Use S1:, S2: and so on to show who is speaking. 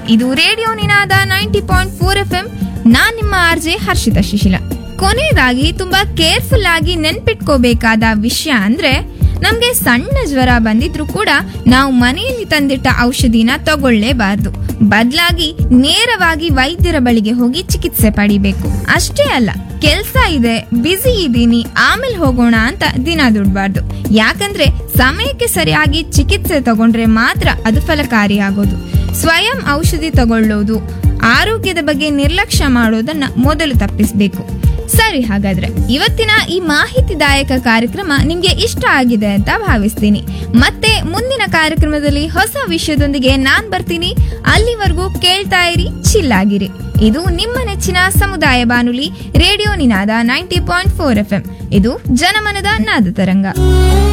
S1: ಇದು radio Ninada ninety point four F M ನಾನ್ ನಿಮ್ಮ ಆರ್ಜೆ ಹರ್ಷಿತಾ ಶಿಶಿಲ ಕೊನೆಯದಾಗಿ ತುಂಬಾ ಕೇರ್ಫುಲ್ ಆಗಿ ನೆನ್ಪಿಟ್ಕೋಬೇಕಾದ ವಿಷಯ ಅಂದ್ರೆ ನಮ್ಗೆ ಸಣ್ಣ ಜ್ವರ ಬಂದಿದ್ರು ಕೂಡ ನಾವು ಮನೆಯಲ್ಲಿ ತಂದಿಟ್ಟ ಔಷಧಿನ ತಗೊಳ್ಳೇಬಾರ್ದು ಬದಲಾಗಿ ನೇರವಾಗಿ ವೈದ್ಯರ ಬಳಿಗೆ ಹೋಗಿ ಚಿಕಿತ್ಸೆ ಪಡಿಬೇಕು ಅಷ್ಟೇ ಅಲ್ಲ ಕೆಲ್ಸ ಇದೆ ಬ್ಯುಸಿ ಇದ್ದೀನಿ ಆಮೇಲೆ ಹೋಗೋಣ ಅಂತ ದಿನ ದುಡ್ಬಾರ್ದು ಯಾಕಂದ್ರೆ ಸಮಯಕ್ಕೆ ಸರಿಯಾಗಿ ಚಿಕಿತ್ಸೆ ತಗೊಂಡ್ರೆ ಮಾತ್ರ ಅದು ಫಲಕಾರಿಯಾಗೋದು ಸ್ವಯಂ ಔಷಧಿ ತಗೊಳ್ಳೋದು ಆರೋಗ್ಯದ ಬಗ್ಗೆ ನಿರ್ಲಕ್ಷ್ಯ ಮಾಡೋದನ್ನ ಮೊದಲು ತಪ್ಪಿಸಬೇಕು ಸರಿ ಹಾಗಾದ್ರೆ ಇವತ್ತಿನ ಈ ಮಾಹಿತಿದಾಯಕ ಕಾರ್ಯಕ್ರಮ ನಿಮ್ಗೆ ಇಷ್ಟ ಆಗಿದೆ ಅಂತ ಭಾವಿಸ್ತೀನಿ ಮತ್ತೆ ಮುಂದಿನ ಕಾರ್ಯಕ್ರಮದಲ್ಲಿ ಹೊಸ ವಿಷಯದೊಂದಿಗೆ ನಾನ್ ಬರ್ತೀನಿ ಅಲ್ಲಿವರೆಗೂ ಕೇಳ್ತಾ ಇರಿ ಚಿಲ್ಲಾಗಿರಿ ಇದು ನಿಮ್ಮ ನೆಚ್ಚಿನ ಸಮುದಾಯ ಬಾನುಲಿ radio Ninada ninety point four F ಇದು ಜನಮನದ ನಾದ ತರಂಗ